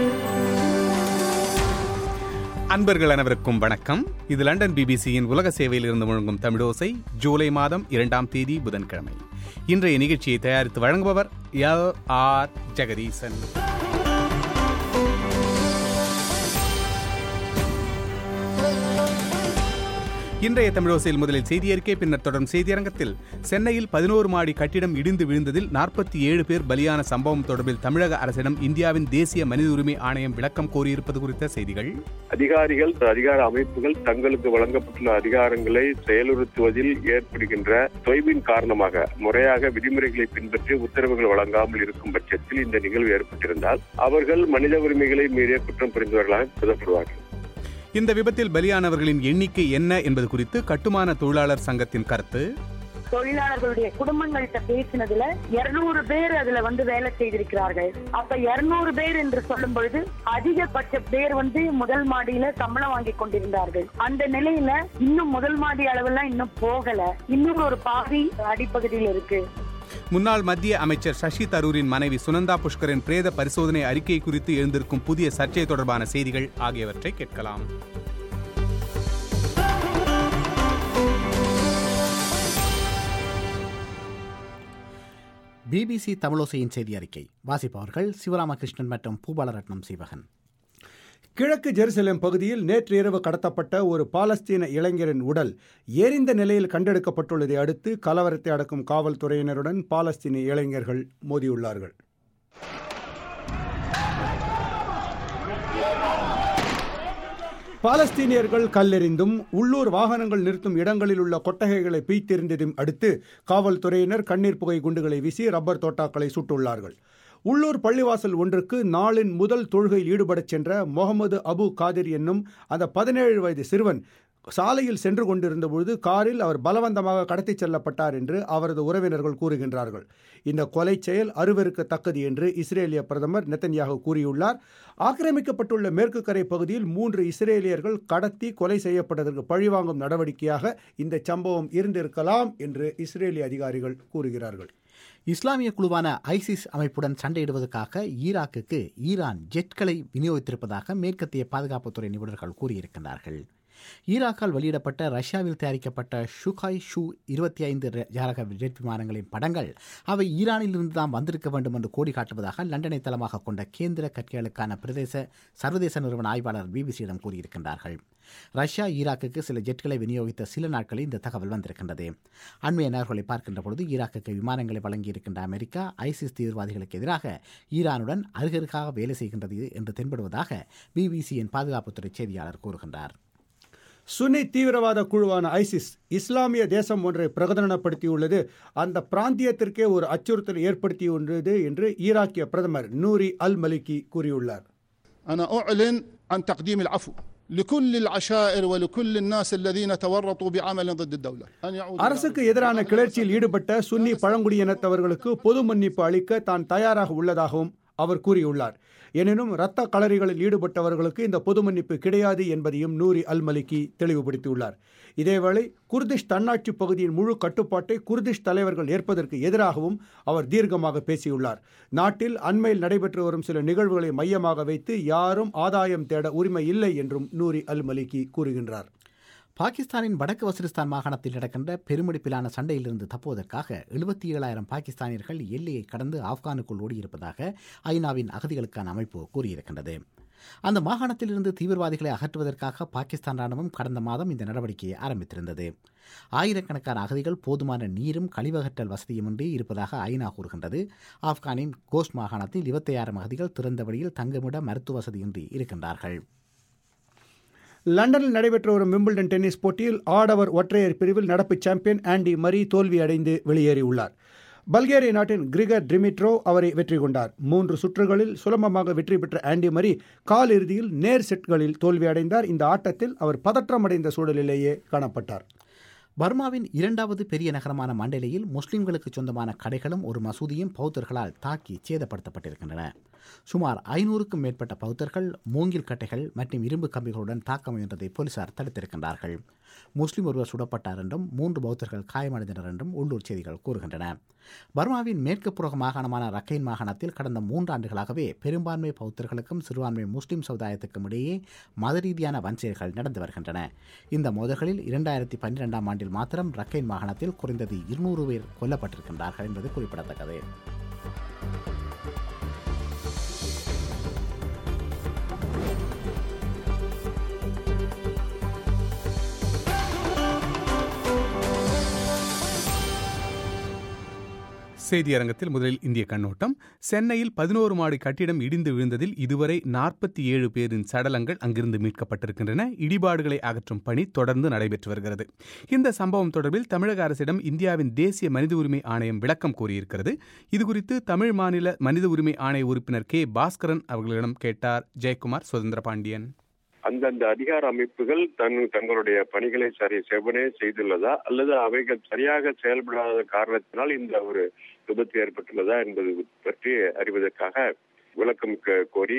அன்பர்கள் அனைவருக்கும் வணக்கம் இது லண்டன் பிபிசியின் உலக சேவையில் இருந்து முழங்கும் தமிழோசை ஜூலை மாதம் இரண்டாம் தேதி புதன்கிழமை இன்றைய நிகழ்ச்சியை தயாரித்து வழங்குபவர் எல் ஆர் ஜெகதீசன் இன்றைய தமிழோசையில் முதலில் செய்தி அறிக்கை பின்னர் தொடரும் செய்தியரங்கத்தில் சென்னையில் பதினோரு மாடி கட்டிடம் இடிந்து விழுந்ததில் நாற்பத்தி ஏழு பேர் பலியான சம்பவம் தொடர்பில் தமிழக அரசிடம் இந்தியாவின் தேசிய மனித உரிமை ஆணையம் விளக்கம் கோரியிருப்பது குறித்த செய்திகள் அதிகாரிகள் அதிகார அமைப்புகள் தங்களுக்கு வழங்கப்பட்டுள்ள அதிகாரங்களை செயலுறுத்துவதில் ஏற்படுகின்ற தொய்வின் காரணமாக முறையாக விதிமுறைகளை பின்பற்றி உத்தரவுகள் வழங்காமல் இருக்கும் பட்சத்தில் இந்த நிகழ்வு ஏற்பட்டிருந்தால் அவர்கள் மனித உரிமைகளை மீறிய குற்றம் புரிந்தவர்களாக கருதப்படுவார்கள் இந்த விபத்தில் பலியானவர்களின் எண்ணிக்கை என்ன என்பது குறித்து கட்டுமான தொழிலாளர் சங்கத்தின் கருத்து தொழிலாளர்களுடைய குடும்பங்கள்கிட்ட பேசினதுல இருநூறு பேர் அதுல வந்து வேலை செய்திருக்கிறார்கள் அப்ப இருநூறு பேர் என்று சொல்லும் பொழுது அதிகபட்ச பேர் வந்து முதல் மாடியில சம்பளம் வாங்கி கொண்டிருந்தார்கள் அந்த நிலையில இன்னும் முதல் மாடி அளவெல்லாம் இன்னும் போகல இன்னும் ஒரு பாதி அடிப்பகுதியில் இருக்கு முன்னாள் மத்திய அமைச்சர் சசி தரூரின் மனைவி சுனந்தா புஷ்கரின் பிரேத பரிசோதனை அறிக்கை குறித்து எழுந்திருக்கும் புதிய சர்ச்சை தொடர்பான செய்திகள் ஆகியவற்றை கேட்கலாம் பிபிசி தமிழோசையின் செய்தி அறிக்கை வாசிப்பவர்கள் சிவராமகிருஷ்ணன் மற்றும் பூபாலரட்னம் சீவகன் கிழக்கு ஜெருசலேம் பகுதியில் நேற்று இரவு கடத்தப்பட்ட ஒரு பாலஸ்தீன இளைஞரின் உடல் எரிந்த நிலையில் கண்டெடுக்கப்பட்டுள்ளதை அடுத்து கலவரத்தை அடக்கும் காவல்துறையினருடன் பாலஸ்தீன இளைஞர்கள் மோதியுள்ளார்கள் பாலஸ்தீனியர்கள் கல்லெறிந்தும் உள்ளூர் வாகனங்கள் நிறுத்தும் இடங்களில் உள்ள கொட்டகைகளை பீய்த்தெறிந்ததும் அடுத்து காவல்துறையினர் கண்ணீர் புகை குண்டுகளை வீசி ரப்பர் தோட்டாக்களை சுட்டுள்ளார்கள் உள்ளூர் பள்ளிவாசல் ஒன்றுக்கு நாளின் முதல் தொழுகையில் ஈடுபடச் சென்ற முகமது அபு காதிர் என்னும் அந்த பதினேழு வயது சிறுவன் சாலையில் சென்று கொண்டிருந்த பொழுது காரில் அவர் பலவந்தமாக கடத்திச் செல்லப்பட்டார் என்று அவரது உறவினர்கள் கூறுகின்றார்கள் இந்த கொலை செயல் அருவருக்கத்தக்கது என்று இஸ்ரேலிய பிரதமர் நெத்தன்யாகு கூறியுள்ளார் ஆக்கிரமிக்கப்பட்டுள்ள மேற்கு கரை பகுதியில் மூன்று இஸ்ரேலியர்கள் கடத்தி கொலை செய்யப்பட்டதற்கு பழிவாங்கும் நடவடிக்கையாக இந்த சம்பவம் இருந்திருக்கலாம் என்று இஸ்ரேலிய அதிகாரிகள் கூறுகிறார்கள் இஸ்லாமிய குழுவான ஐசிஸ் அமைப்புடன் சண்டையிடுவதற்காக ஈராக்குக்கு ஈரான் ஜெட்களை விநியோகித்திருப்பதாக மேற்கத்திய பாதுகாப்புத்துறை நிபுணர்கள் கூறியிருக்கிறார்கள் ஈராக்கால் வெளியிடப்பட்ட ரஷ்யாவில் தயாரிக்கப்பட்ட ஷுகாய் ஷூ இருபத்தி ஐந்து ஜாரக ஜெட் விமானங்களின் படங்கள் அவை ஈரானிலிருந்து தான் வந்திருக்க வேண்டும் என்று கோடி காட்டுவதாக லண்டனை தளமாக கொண்ட கேந்திர கற்கைகளுக்கான பிரதேச சர்வதேச நிறுவன ஆய்வாளர் பிபிசியிடம் கூறியிருக்கின்றார்கள் ரஷ்யா ஈராக்குக்கு சில ஜெட்களை விநியோகித்த சில நாட்களில் இந்த தகவல் வந்திருக்கின்றது அண்மைய நகர்களை பார்க்கின்ற பொழுது ஈராக்குக்கு விமானங்களை வழங்கியிருக்கின்ற அமெரிக்கா ஐசிஸ் தீவிரவாதிகளுக்கு எதிராக ஈரானுடன் அருகருக்காக வேலை செய்கின்றது என்று தென்படுவதாக பிபிசியின் பாதுகாப்புத்துறை செய்தியாளர் கூறுகின்றார் சுன்னி தீவிரவாத குழுவான ஐசிஸ் இஸ்லாமிய தேசம் ஒன்றை பிரகடனப்படுத்தியுள்ளது அந்த பிராந்தியத்திற்கே ஒரு அச்சுறுத்தல் ஏற்படுத்தியுள்ளது என்று ஈராக்கிய பிரதமர் நூரி அல் மலிகி கூறியுள்ளார் أنا أعلن عن تقديم العفو لكل العشائر ولكل الناس الذين تورطوا بعمل ضد الدولة أن يعودوا அரசுக்கு எதிரான கிளர்ச்சியில் ஈடுபட்ட சுன்னி பழங்குடியினத்தவர்களுக்கு பொது மன்னிப்பு அளிக்க தான் தயாராக உள்ளதாகவும் அவர் கூறியுள்ளார் எனினும் இரத்த களரிகளில் ஈடுபட்டவர்களுக்கு இந்த பொது மன்னிப்பு கிடையாது என்பதையும் நூரி அல் மலிகி தெளிவுபடுத்தியுள்ளார் இதேவேளை குர்திஷ் தன்னாட்சி பகுதியின் முழு கட்டுப்பாட்டை குர்திஷ் தலைவர்கள் ஏற்பதற்கு எதிராகவும் அவர் தீர்க்கமாக பேசியுள்ளார் நாட்டில் அண்மையில் நடைபெற்று வரும் சில நிகழ்வுகளை மையமாக வைத்து யாரும் ஆதாயம் தேட உரிமை இல்லை என்றும் நூரி அல் மலிகி கூறுகின்றார் பாகிஸ்தானின் வடக்கு வசிரிஸ்தான் மாகாணத்தில் நடக்கின்ற பெருமடிப்பிலான சண்டையிலிருந்து தப்புவதற்காக எழுபத்தி ஏழாயிரம் பாகிஸ்தானியர்கள் எல்லையை கடந்து ஆப்கானுக்குள் ஓடியிருப்பதாக ஐநாவின் அகதிகளுக்கான அமைப்பு கூறியிருக்கின்றது அந்த மாகாணத்திலிருந்து தீவிரவாதிகளை அகற்றுவதற்காக பாகிஸ்தான் ராணுவம் கடந்த மாதம் இந்த நடவடிக்கையை ஆரம்பித்திருந்தது ஆயிரக்கணக்கான அகதிகள் போதுமான நீரும் கழிவகற்றல் வசதியுமின்றி இருப்பதாக ஐநா கூறுகின்றது ஆப்கானின் கோஸ்ட் மாகாணத்தில் இருபத்தையாயிரம் அகதிகள் திறந்த வழியில் தங்குமிட மருத்துவ வசதியின்றி இருக்கின்றார்கள் லண்டனில் நடைபெற்று வரும் விம்பிள்டன் டென்னிஸ் போட்டியில் ஆடவர் ஒற்றையர் பிரிவில் நடப்பு சாம்பியன் ஆண்டி மரி தோல்வியடைந்து வெளியேறியுள்ளார் பல்கேரிய நாட்டின் கிரிகர் டிமிட்ரோ அவரை வெற்றி கொண்டார் மூன்று சுற்றுகளில் சுலபமாக வெற்றி பெற்ற ஆண்டி மரி கால் இறுதியில் நேர் செட்களில் தோல்வியடைந்தார் இந்த ஆட்டத்தில் அவர் பதற்றமடைந்த சூழலிலேயே காணப்பட்டார் பர்மாவின் இரண்டாவது பெரிய நகரமான மண்டேலையில் முஸ்லிம்களுக்கு சொந்தமான கடைகளும் ஒரு மசூதியும் பௌத்தர்களால் தாக்கி சேதப்படுத்தப்பட்டிருக்கின்றன சுமார் ஐநூறுக்கும் மேற்பட்ட பௌத்தர்கள் மூங்கில் கட்டைகள் மற்றும் இரும்பு கம்பிகளுடன் தாக்க முயன்றதை போலீசார் தடுத்திருக்கின்றார்கள் முஸ்லிம் ஒருவர் சுடப்பட்டார் என்றும் மூன்று பௌத்தர்கள் காயமடைந்தனர் என்றும் உள்ளூர் செய்திகள் கூறுகின்றன பர்மாவின் மேற்கு புறக மாகாணமான ரக்கைன் மாகாணத்தில் கடந்த மூன்றாண்டுகளாகவே பெரும்பான்மை பௌத்தர்களுக்கும் சிறுபான்மை முஸ்லிம் சமுதாயத்துக்கும் இடையே மத ரீதியான வன்செயல்கள் நடந்து வருகின்றன இந்த மோதல்களில் இரண்டாயிரத்தி பன்னிரெண்டாம் ஆண்டில் மாத்திரம் ரக்கைன் மாகாணத்தில் குறைந்தது இருநூறு பேர் கொல்லப்பட்டிருக்கின்றார்கள் என்பது குறிப்பிடத்தக்கது செய்தியரங்கத்தில் முதலில் இந்திய கண்ணோட்டம் சென்னையில் பதினோரு மாடி கட்டிடம் இடிந்து விழுந்ததில் இதுவரை நாற்பத்தி ஏழு பேரின் சடலங்கள் அங்கிருந்து மீட்கப்பட்டிருக்கின்றன இடிபாடுகளை அகற்றும் பணி தொடர்ந்து நடைபெற்று வருகிறது இந்த சம்பவம் தொடர்பில் தமிழக அரசிடம் இந்தியாவின் தேசிய மனித உரிமை ஆணையம் விளக்கம் கோரியிருக்கிறது இதுகுறித்து தமிழ் மாநில மனித உரிமை ஆணைய உறுப்பினர் கே பாஸ்கரன் அவர்களிடம் கேட்டார் ஜெயக்குமார் சுதந்திர பாண்டியன் அந்தந்த அதிகார அமைப்புகள் தன் தங்களுடைய பணிகளை சரி செவ்வனே செய்துள்ளதா அல்லது அவைகள் சரியாக செயல்படாத காரணத்தினால் இந்த ஒரு விபத்து ஏற்பட்டுள்ளதா என்பது பற்றி அறிவதற்காக விளக்கம் க- கோரி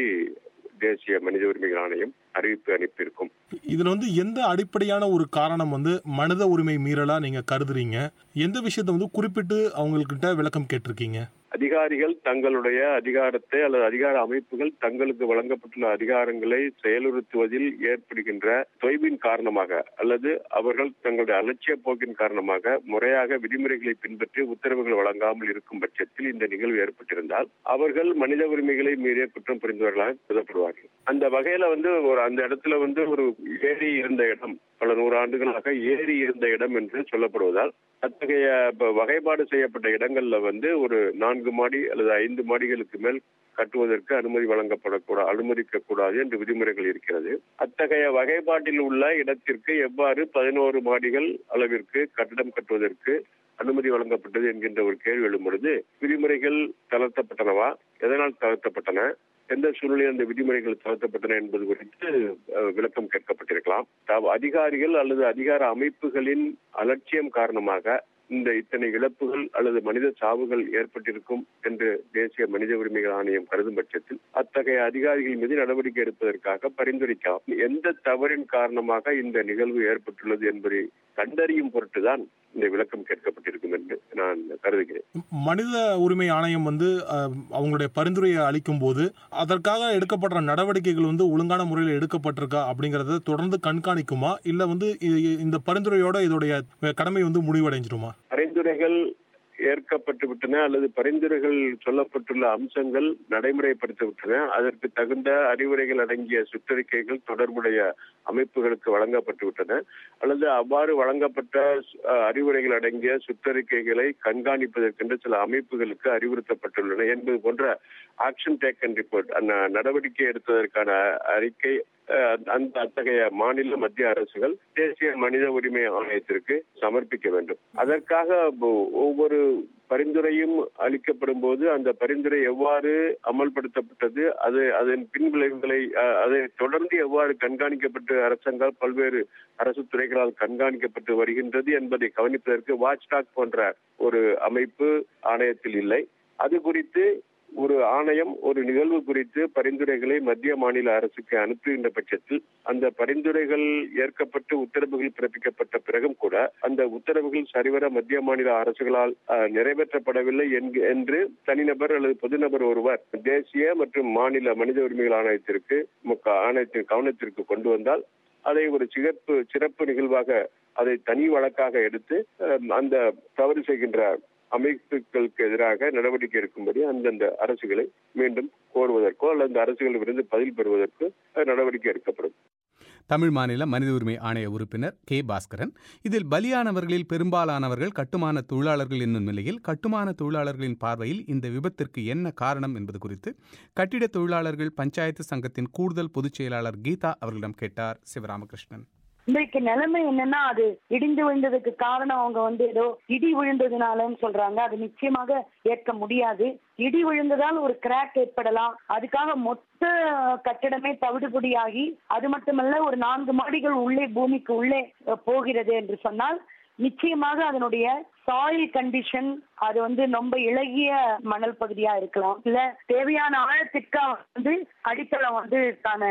தேசிய மனித உரிமைகள் ஆணையம் அறிவிப்பு அனுப்பியிருக்கும் இதுல வந்து எந்த அடிப்படையான ஒரு காரணம் வந்து மனித உரிமை மீறலா நீங்க கருதுறீங்க எந்த விஷயத்த வந்து குறிப்பிட்டு அவங்கக்கிட்ட விளக்கம் கேட்டிருக்கீங்க அதிகாரிகள் தங்களுடைய அதிகாரத்தை அல்லது அதிகார அமைப்புகள் தங்களுக்கு வழங்கப்பட்டுள்ள அதிகாரங்களை செயலுறுத்துவதில் ஏற்படுகின்ற தொய்வின் காரணமாக அல்லது அவர்கள் தங்களுடைய அலட்சிய போக்கின் காரணமாக முறையாக விதிமுறைகளை பின்பற்றி உத்தரவுகள் வழங்காமல் இருக்கும் பட்சத்தில் இந்த நிகழ்வு ஏற்பட்டிருந்தால் அவர்கள் மனித உரிமைகளை மீறிய குற்றம் புரிந்தவர்களாக கருதப்படுவார்கள் அந்த வகையில வந்து ஒரு அந்த இடத்துல வந்து ஒரு ஏரி இருந்த இடம் பல நூறு ஆண்டுகளாக ஏரி இருந்த இடம் என்று சொல்லப்படுவதால் அத்தகைய ப- வகைப்பாடு செய்யப்பட்ட இடங்கள்ல வந்து ஒரு நான்கு மாடி அல்லது ஐந்து மாடிகளுக்கு மேல் கட்டுவதற்கு அனுமதி வழங்கப்படக்கூடாது அனுமதிக்க கூடாது என்று விதிமுறைகள் இருக்கிறது அத்தகைய வகைப்பாட்டில் உள்ள இடத்திற்கு எவ்வாறு பதினோரு மாடிகள் அளவிற்கு கட்டடம் கட்டுவதற்கு அனுமதி வழங்கப்பட்டது என்கின்ற ஒரு கேள்வி எழும் பொழுது விதிமுறைகள் தளர்த்தப்பட்டனவா எதனால் தளர்த்தப்பட்டன எந்த சூழ்நிலையில் அந்த விதிமுறைகள் தளர்த்தப்பட்டன என்பது குறித்து அஹ், விளக்கம் கேட்கப்பட்டிருக்கலாம் தாவ- அதிகாரிகள் அல்லது அதிகார அமைப்புகளின் அலட்சியம் காரணமாக இந்த இத்தனை இழப்புகள் அல்லது மனித சாவுகள் ஏற்பட்டிருக்கும் என்று தேசிய மனித உரிமைகள் ஆணையம் கருதும் பட்சத்தில் அத்தகைய அதிகாரிகள் மீது நடவடிக்கை எடுப்பதற்காக பரிந்துரைக்கலாம் எந்த தவறின் காரணமாக இந்த நிகழ்வு ஏற்பட்டுள்ளது என்பதை கண்டறியும் பொருட்டுதான் இந்த விளக்கம் கேட்கப்பட்டிருக்கும் என்று நான் கருதுகிறேன் மனித உரிமை ஆணையம் வந்து அஹ், அவங்களுடைய பரிந்துரையை அளிக்கும் போது அதற்காக எடுக்கப்படுற நடவடிக்கைகள் வந்து ஒழுங்கான முறையில் எடுக்கப்பட்டிருக்கா அப்படிங்கறத தொடர்ந்து கண்காணிக்குமா இல்ல வந்து இ- இந்த பரிந்துரையோட இதோடைய கடமை வந்து முடிவடைஞ்சிருமா பரிந்துரைகள் ஏற்கப்பட்டு விட்டன அல்லது பரிந்துரைகள் சொல்லப்பட்டுள்ள அம்சங்கள் நடைமுறைப்படுத்தப்பட்டன அதற்கு தகுந்த அறிவுரைகள் அடங்கிய சுற்றறிக்கைகள் தொடர்புடைய அமைப்புகளுக்கு வழங்கப்பட்டு விட்டன அல்லது அவ்வாறு வழங்கப்பட்ட அஹ், அறிவுரைகள் அடங்கிய சுற்றறிக்கைகளை கண்காணிப்பதற்கென்று சில அமைப்புகளுக்கு அறிவுறுத்தப்பட்டுள்ளன என்பது போன்ற ஆக்ஷன் டேக்கன் ரிப்போர்ட் அந்த நடவடிக்கை எடுத்ததற்கான அறிக்கை அஹ், அந்த அத்தகைய மாநில மத்திய அரசுகள் தேசிய மனித உரிமை ஆணையத்திற்கு சமர்ப்பிக்க வேண்டும் அதற்காக ஒ- ஒவ்வொரு பரிந்துரையும் அளிக்கப்படும் போது அந்த பரிந்துரை எவ்வாறு அமல்படுத்தப்பட்டது அது அதன் பின்விளைவுகளை அஹ், அதை தொடர்ந்து எவ்வாறு கண்காணிக்கப்பட்டு அரசாங்கால் பல்வேறு அரசு துறைகளால் கண்காணிக்கப்பட்டு வருகின்றது என்பதை கவனிப்பதற்கு வாட்ச்டாக் போன்ற ஒரு அமைப்பு ஆணையத்தில் இல்லை அது குறித்து ஒரு ஆணையம் ஒரு நிகழ்வு குறித்து பரிந்துரைகளை மத்திய மாநில அரசுக்கு அனுப்புகின்ற பட்சத்தில் அந்த பரிந்துரைகள் ஏற்கப்பட்டு உத்தரவுகள் பிறப்பிக்கப்பட்ட பிறகும் கூட அந்த உத்தரவுகள் சரிவர மத்திய மாநில அரசுகளால் அஹ், நிறைவேற்றப்படவில்லை என்க- என்று தனிநபர் அல்லது பொதுநபர் ஒருவர் தேசிய மற்றும் மாநில மனித உரிமைகள் ஆணையத்திற்கு முக்க- ஆணையத்தின் கவனத்திற்கு கொண்டு வந்தால் அதை ஒரு சிறப்பு சிறப்பு நிகழ்வாக அதை தனி வழக்காக எடுத்து அஹ், அந்த தவறு செய்கின்ற அமைப்புகளுக்கு எதிராக நடவடிக்கை எடுக்கும்படி அந்தந்த அரசுகளை மீண்டும் கோருவதற்கோ அல்லது அந்த அரசுகளிலிருந்து பதில் பெறுவதற்கோ அஹ், நடவடிக்கை எடுக்கப்படும் தமிழ் மாநில மனித உரிமை ஆணைய உறுப்பினர் கே பாஸ்கரன் இதில் பலியானவர்களில் பெரும்பாலானவர்கள் கட்டுமான தொழிலாளர்கள் என்னும் நிலையில் கட்டுமான தொழிலாளர்களின் பார்வையில் இந்த விபத்திற்கு என்ன காரணம் என்பது குறித்து கட்டிட தொழிலாளர்கள் பஞ்சாயத்து சங்கத்தின் கூடுதல் பொதுச் செயலாளர் கீதா அவர்களிடம் கேட்டார் சிவராமகிருஷ்ணன் இன்றைக்கு நிலைமை என்னன்னா அது இடிந்து விழுந்ததுக்கு காரணம் அவங்க வந்து ஏதோ இடி விழுந்ததுனாலன்னு சொல்றாங்க அது நிச்சயமாக ஏற்க முடியாது இடி விழுந்ததால் ஒரு கிராக் ஏற்படலாம் அதுக்காக மொத்த கட்டிடமே தவிடுபொடியாகி அது மட்டுமல்ல ஒரு நான்கு மாடிகள் உள்ளே பூமிக்கு உள்ளே அஹ், போகிறது என்று சொன்னால் நிச்சயமாக அதனுடைய சாயில் கண்டிஷன் அது வந்து ரொம்ப இளகிய மணல் பகுதியா இருக்கலாம் இல்ல தேவையான ஆழத்திற்கு வந்து அடித்தளம் வந்து தான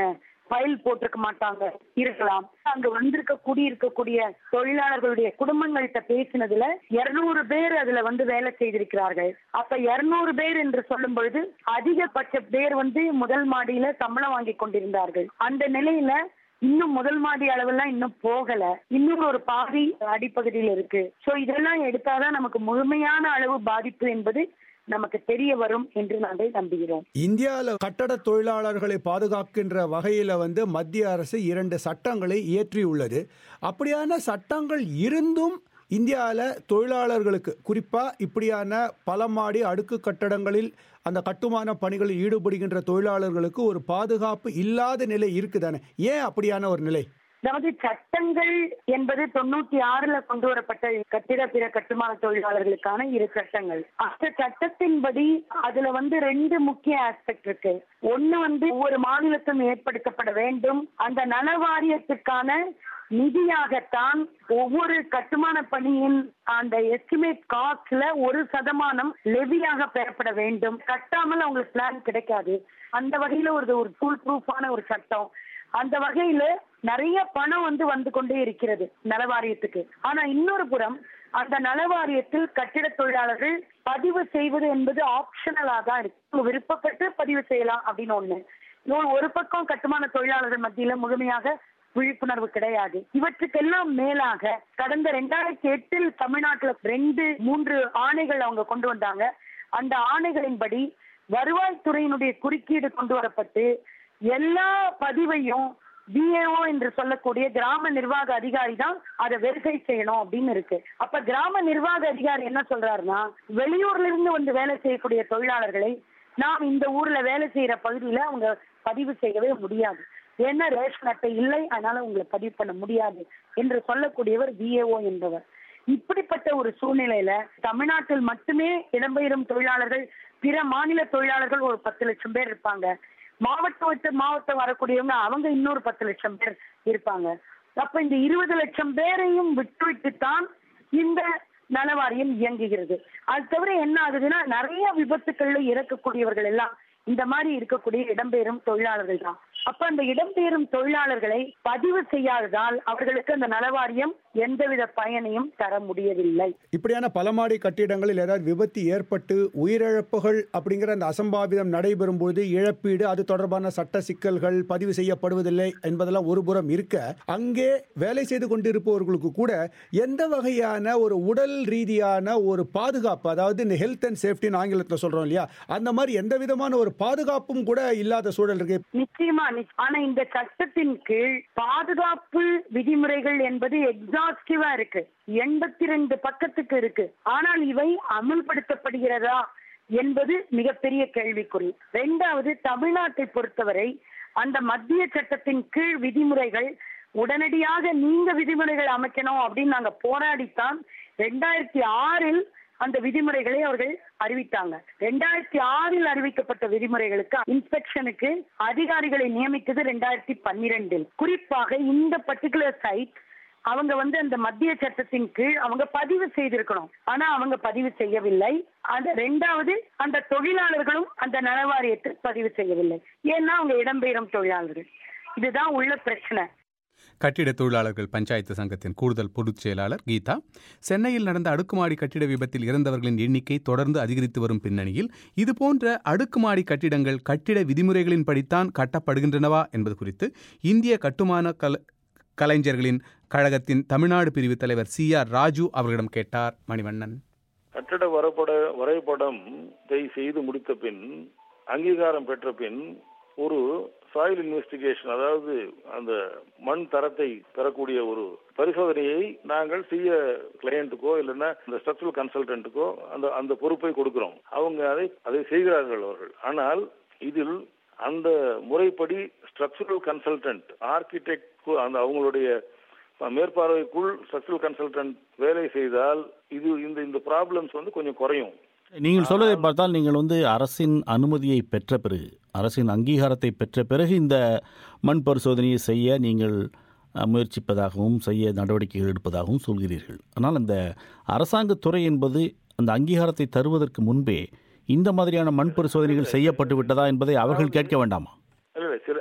ஃபைல் போட்டிருக்க மாட்டாங்க இருக்கலாம் அங்க வந்திருக்க குடியிருக்கக்கூடிய தொழிலாளர்களுடைய குடும்பங்கள்கிட்ட பேசினதுல இருநூறு பேர் அதுல வந்து வேலை செய்திருக்கிறார்கள் அப்ப இருநூறு பேர் என்று சொல்லும் பொழுது அதிகபட்ச பேர் வந்து முதல் மாடியில சம்பளம் வாங்கி கொண்டிருந்தார்கள் அந்த நிலையில இன்னும் முதல் மாடி அளவெல்லாம் இன்னும் போகல இன்னும் ஒரு பாதி அடிப்பகுதியில் இருக்கு சோ இதெல்லாம் எடுத்தாதான் நமக்கு முழுமையான அளவு பாதிப்பு என்பது நமக்கு தெரிய வரும் என்று நாங்கள் நம்புகிறோம் இந்தியாவில் கட்டட தொழிலாளர்களை பாதுகாக்கின்ற வகையில் வந்து மத்திய அரசு இரண்டு சட்டங்களை இயற்றியுள்ளது அப்படியான சட்டங்கள் இருந்தும் இந்தியாவில் தொழிலாளர்களுக்கு குறிப்பாக இப்படியான பல மாடி அடுக்கு கட்டடங்களில் அந்த கட்டுமான பணிகளில் ஈடுபடுகின்ற தொழிலாளர்களுக்கு ஒரு பாதுகாப்பு இல்லாத நிலை இருக்குதானே ஏன் அப்படியான ஒரு நிலை அதாவது சட்டங்கள் என்பது தொண்ணூத்தி ஆறுல கொண்டு வரப்பட்ட கட்டிட பிற கட்டுமான தொழிலாளர்களுக்கான இரு சட்டங்கள் அந்த சட்டத்தின்படி அதுல வந்து ரெண்டு முக்கிய ஆஸ்பெக்ட் இருக்கு ஒண்ணு வந்து ஒவ்வொரு மாநிலத்தும் ஏற்படுத்தப்பட வேண்டும் அந்த நல வாரியத்துக்கான நிதியாகத்தான் ஒவ்வொரு கட்டுமான பணியின் அந்த எஸ்டிமேட் காஸ்ட்ல ஒரு சதமானம் லெவியாக பெறப்பட வேண்டும் கட்டாமல் அவங்களுக்கு பிளான் கிடைக்காது அந்த வகையில ஒரு ஒரு ஃபுல் ப்ரூஃபான ஒரு சட்டம் அந்த வகையில நிறைய பணம் வந்து வந்து கொண்டே இருக்கிறது நலவாரியத்துக்கு ஆனா இன்னொரு புறம் அந்த நலவாரியத்தில் கட்டிட தொழிலாளர்கள் பதிவு செய்வது என்பது ஆப்ஷனலா தான் இருக்கு விருப்பப்பட்டு பதிவு செய்யலாம் அப்படின்னு ஒண்ணு இன்னொரு ஒரு பக்கம் கட்டுமான தொழிலாளர்கள் மத்தியில முழுமையாக விழிப்புணர்வு கிடையாது இவற்றுக்கெல்லாம் மேலாக கடந்த ரெண்டாயிரத்தி எட்டில் தமிழ்நாட்டுல ரெண்டு மூன்று ஆணைகள் அவங்க கொண்டு வந்தாங்க அந்த ஆணைகளின்படி வருவாய்த்துறையினுடைய குறுக்கீடு கொண்டு வரப்பட்டு எல்லா பதிவையும் பிஏஓ என்று சொல்லக்கூடிய கிராம நிர்வாக அதிகாரி தான் அதை வெரிஃபை செய்யணும் அப்படின்னு இருக்கு அப்ப கிராம நிர்வாக அதிகாரி என்ன சொல்றாருன்னா வெளியூர்ல இருந்து வந்து வேலை செய்யக்கூடிய தொழிலாளர்களை நாம் இந்த ஊர்ல வேலை செய்யற பகுதியில அவங்க பதிவு செய்யவே முடியாது ஏன்னா ரேஷன் அட்டை இல்லை அதனால உங்களை பதிவு பண்ண முடியாது என்று சொல்லக்கூடியவர் பிஏஓ என்பவர் இப்படிப்பட்ட ஒரு சூழ்நிலையில தமிழ்நாட்டில் மட்டுமே இடம்பெயரும் தொழிலாளர்கள் பிற மாநில தொழிலாளர்கள் ஒரு பத்து லட்சம் பேர் இருப்பாங்க மாவட்டம் விட்டு மாவட்டம் வரக்கூடியவங்க அவங்க இன்னொரு பத்து லட்சம் பேர் இருப்பாங்க அப்ப இந்த இருபது லட்சம் பேரையும் விட்டுவிட்டு தான் இந்த நலவாரியம் இயங்குகிறது அது தவிர என்ன ஆகுதுன்னா நிறைய விபத்துக்கள்ல இறக்கக்கூடியவர்கள் எல்லாம் இந்த மாதிரி இருக்கக்கூடிய இடம்பெயரும் தொழிலாளர்கள் தான் அப்ப அந்த இடம்பெயரும் தொழிலாளர்களை பதிவு செய்யாததால் அவர்களுக்கு அந்த நலவாரியம் எந்தவித பயனையும் தர முடியவில்லை இப்படியான பலமாடி கட்டிடங்களில் ஏதாவது விபத்து ஏற்பட்டு உயிரிழப்புகள் அப்படிங்கிற அந்த அசம்பாவிதம் நடைபெறும் பொழுது இழப்பீடு அது தொடர்பான சட்ட சிக்கல்கள் பதிவு செய்யப்படுவதில்லை என்பதெல்லாம் ஒரு புறம் இருக்க அங்கே வேலை செய்து கொண்டிருப்பவர்களுக்கு கூட எந்த வகையான ஒரு உடல் ரீதியான ஒரு பாதுகாப்பு அதாவது இந்த ஹெல்த் அண்ட் சேஃப்டின்னு ஆங்கிலத்தில் சொல்றோம் இல்லையா அந்த மாதிரி எந்த விதமான ஒரு பாதுகாப்பும் கூட இல்லாத சூழல் இருக்கு நிச்சயமா நிச்ச- ஆனா இந்த சட்டத்தின் கீழ் பாதுகாப்பு விதிமுறைகள் என்பது எக்ஸாஸ்டிவா இருக்கு எண்பத்தி ரெண்டு பக்கத்துக்கு இருக்கு ஆனால் இவை அமல்படுத்தப்படுகிறதா என்பது மிகப்பெரிய கேள்விக்குறி ரெண்டாவது தமிழ்நாட்டை பொறுத்தவரை அந்த மத்திய சட்டத்தின் கீழ் விதிமுறைகள் உடனடியாக நீங்க விதிமுறைகள் அமைக்கணும் அப்படின்னு நாங்க போராடித்தான் ரெண்டாயிரத்தி ஆறில் அந்த விதிமுறைகளை அவர்கள் அறிவித்தாங்க ரெண்டாயிரத்தி ஆறில் அறிவிக்கப்பட்ட விதிமுறைகளுக்கு இன்ஸ்பெக்ஷனுக்கு அதிகாரிகளை நியமித்தது ரெண்டாயிரத்தி பன்னிரெண்டில் குறிப்பாக இந்த பர்டிகுலர் சைட் அவங்க வந்து அந்த மத்திய சட்டத்தின் கீழ் அவங்க பதிவு செய்திருக்கணும் ஆனா அவங்க பதிவு செய்யவில்லை அந்த ரெண்டாவது அந்த தொழிலாளர்களும் அந்த நலவாரியத்தில் பதிவு செய்யவில்லை ஏன்னா அவங்க இடம்பெயரும் தொழிலாளர்கள் இதுதான் உள்ள பிரச்சனை கட்டிட தொழிலாளர்கள் பஞ்சாயத்து சங்கத்தின் கூடுதல் பொதுச் செயலாளர் கீதா சென்னையில் நடந்த அடுக்குமாடி கட்டிட விபத்தில் இறந்தவர்களின் எண்ணிக்கை தொடர்ந்து அதிகரித்து வரும் பின்னணியில் இதுபோன்ற அடுக்குமாடி கட்டிடங்கள் கட்டிட விதிமுறைகளின் படித்தான் கட்டப்படுகின்றனவா என்பது குறித்து இந்திய கட்டுமான கல கலைஞர்களின் கழகத்தின் தமிழ்நாடு பிரிவு தலைவர் சி ஆர் ராஜு அவர்களிடம் கேட்டார் மணிவண்ணன் கட்டட வரைபட வரைபடத்தை செய்து முடித்த பின் அங்கீகாரம் பெற்ற பின் ஒரு சாயில் இன்வெஸ்டிகேஷன் அதாவது அந்த மண் தரத்தை பெறக்கூடிய ஒரு பரிசோதனையை நாங்கள் செய்ய கிளையண்ட்டுக்கோ இல்லைன்னா இந்த ஸ்ட்ரக்சரல் கன்சல்டன்ட்டுக்கோ அந்த அந்த பொறுப்பை கொடுக்கிறோம் அவங்க அதை அதை செய்கிறார்கள் அவர்கள் ஆனால் இதில் அந்த முறைப்படி ஸ்ட்ரக்சரல் கன்சல்டன்ட் ஆர்கிடெக்ட் அந்த அவங்களுடைய மேற்பார்வைக்குள் ஸ்ட்ரக்சரல் கன்சல்டன்ட் வேலை செய்தால் இது இந்த இந்த ப்ராப்ளம்ஸ் வந்து கொஞ்சம் குறையும் நீங்கள் சொல்வதை பார்த்தால் நீங்கள் வந்து அரசின் அனுமதியை பெற்ற பிறகு அரசின் அங்கீகாரத்தை பெற்ற பிறகு இந்த மண் பரிசோதனையை செய்ய நீங்கள் அஹ், முயற்சிப்பதாகவும் செய்ய நடவடிக்கைகள் எடுப்பதாகவும் சொல்கிறீர்கள் ஆனால் அந்த அரசாங்கத் துறை என்பது அந்த அங்கீகாரத்தை தருவதற்கு முன்பே இந்த மாதிரியான மண் பரிசோதனைகள் செய்யப்பட்டு விட்டதா என்பதை அவர்கள் கேட்க வேண்டாமா இல்ல இல்ல, சில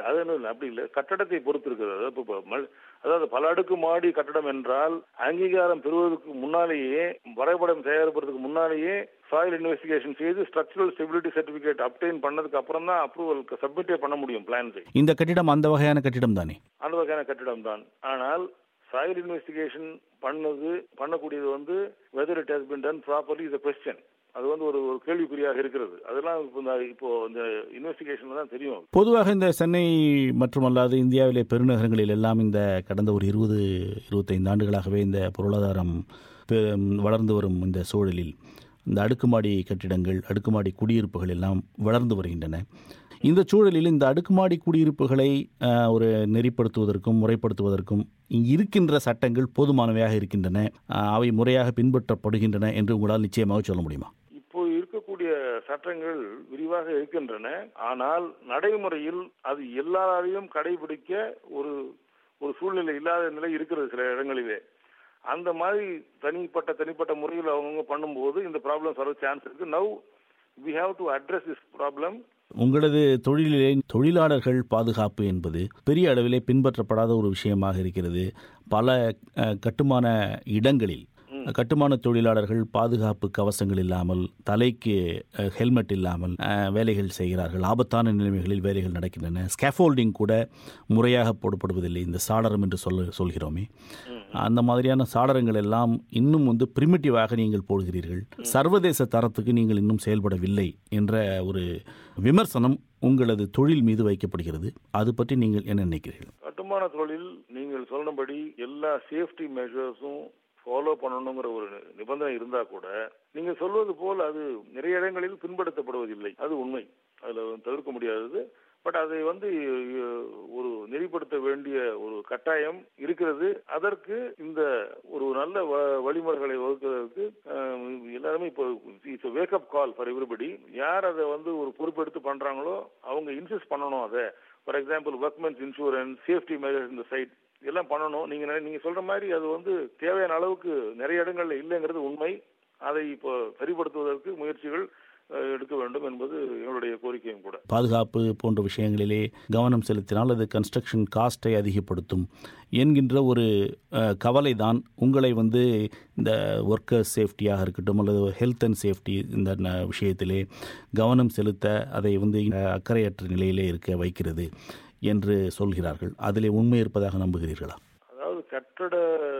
அது ஒண்ணும் இல்ல, அப்படி இல்லை கட்டடத்தை பொறுத்து இருக்கிறது அதாவது இப்ப- இப்ப மல்- அதாவது பல அடுக்கு மாடி கட்டடம் என்றால் அங்கீகாரம் பெறுவதற்கு முன்னாலேயே வரைபடம் தயாரிப்பதற்கு முன்னாலேயே சாயில் இன்வெஸ்டிகேஷன் செய்து ஸ்ட்ரக்சரல் ஸ்டெபிலிட்டி சர்டிபிகேட் அப்டைன் பண்ணதுக்கு அப்புறம் தான் அப்ரூவல் சப்மிட்டே பண்ண முடியும் பிளான்ஸை இந்த கட்டிடம் அந்த வகையான கட்டிடம் தானே அந்த வகையான கட்டிடம் தான் ஆனால் சாயில் இன்வெஸ்டிகேஷன் பண்ணது பண்ணக்கூடியது வந்து whether it has been done properly is question அது வந்து ஒரு ஒரு கேள்விக்குறியாக இருக்கிறது அதெல்லாம் இப்போ இந்த இப்போ இந்த இன்வெஸ்டிகேஷன்ல தான் தெரியும் பொதுவாக இந்த சென்னை மட்டுமல்லாது இந்தியாவிலே பெருநகரங்களில் எல்லாம் இந்த கடந்த ஒரு இருபது இருபத்தைந்து ஆண்டுகளாகவே இந்த பொருளாதாரம் பெ- வளர்ந்து வரும் இந்த சூழலில் இந்த அடுக்குமாடி கட்டிடங்கள் அடுக்குமாடி குடியிருப்புகள் எல்லாம் வளர்ந்து வருகின்றன இந்த சூழலில் இந்த அடுக்குமாடி குடியிருப்புகளை அஹ், ஒரு நெறிப்படுத்துவதற்கும் முறைப்படுத்துவதற்கும் இங்கு இருக்கின்ற சட்டங்கள் போதுமானவையாக இருக்கின்றன அஹ், அவை முறையாக பின்பற்றப்படுகின்றன என்று உங்களால் நிச்சயமாக சொல்ல முடியுமா இப்போ இருக்கக்கூடிய சட்டங்கள் விரிவாக இருக்கின்றன ஆனால் நடைமுறையில் அது எல்லாராலையும் கடைபிடிக்க ஒரு ஒரு சூழ்நிலை இல்லாத நிலை இருக்கிறது சில இடங்களிலே அந்த மாதிரி தனிப்பட்ட தனிப்பட்ட முறையில் அவங்கவுங்க பண்ணும்போது இந்த ப்ராப்ளம் வர சான்ஸ் இருக்கு now we have to address this problem உங்களது தொழிலிலே தொழிலாளர்கள் பாதுகாப்பு என்பது பெரிய அளவிலே பின்பற்றப்படாத ஒரு விஷயமாக இருக்கிறது பல அஹ், கட்டுமான இடங்களில் கட்டுமான தொழிலாளர்கள் பாதுகாப்பு கவசங்கள் இல்லாமல் தலைக்கு அஹ், ஹெல்மெட் இல்லாமல் அஹ், வேலைகள் செய்கிறார்கள் ஆபத்தான நிலைமைகளில் வேலைகள் நடக்கின்றன ஸ்கேஃபோல்டிங் கூட முறையாக போடப்படுவதில்லை இந்த சாளரம் என்று சொல்ல சொல்கிறோமே அந்த மாதிரியான சாளரங்கள் எல்லாம் இன்னும் வந்து பிரிமிட்டிவாக நீங்கள் போடுகிறீர்கள் சர்வதேச தரத்துக்கு நீங்கள் இன்னும் செயல்படவில்லை என்ற ஒரு விமர்சனம் உங்களது தொழில் மீது வைக்கப்படுகிறது அது பற்றி நீங்கள் என்ன நினைக்கிறீர்கள் கட்டுமான தொழில் நீங்கள் சொன்னபடி எல்லா சேஃப்டி மெஷர்ஸும் ஃபாலோ பண்ணணுங்கிற ஒரு நிபந்தனை இருந்தா கூட நீங்க சொல்வது போல் அது நிறைய இடங்களில் பின்படுத்தப்படுவதில்லை அது உண்மை அதுல தவிர்க்க முடியாதது பட் அதை வந்து அஹ், ஒரு நெறிப்படுத்த வேண்டிய ஒரு கட்டாயம் இருக்கிறது அதற்கு இந்த ஒரு நல்ல வ- வழிமுறைகளை வகுக்கிறதுக்கு அஹ், எல்லாருமே இப்போ it's wake up call for everybody யார் அதை வந்து ஒரு பொறுப்பெடுத்து பண்றாங்களோ அவங்க இன்சிஸ்ட் பண்ணணும் அதை for example workmen's insurance safety measures இந்த சைட் எல்லாம் பண்ணணும் நீங்க நெ- நீங்க சொல்ற மாதிரி அது வந்து தேவையான அளவுக்கு நிறைய இடங்கள்ல இல்லைங்கிறது உண்மை அதை இப்போ சரிப்படுத்துவதற்கு முயற்சிகள் அஹ், எடுக்க வேண்டும் என்பது எங்களுடைய கோரிக்கையும் கூட பாதுகாப்பு போன்ற விஷயங்களிலே கவனம் செலுத்தினால் அது கன்ஸ்ட்ரக்ஷன் காஸ்ட்டை அதிகப்படுத்தும் என்கின்ற ஒரு அஹ், கவலை தான் உங்களை வந்து இந்த ஒர்க்கர் சேஃப்டியாக இருக்கட்டும் அல்லது ஹெல்த் அண்ட் சேஃப்டி இந்த ந- விஷயத்திலே கவனம் செலுத்த அதை வந்து அஹ், அக்கறையற்ற நிலையிலே இருக்க வைக்கிறது என்று சொல்கிறார்கள் அதிலே உண்மை இருப்பதாக நம்புகிறீர்களா அதாவது கட்டட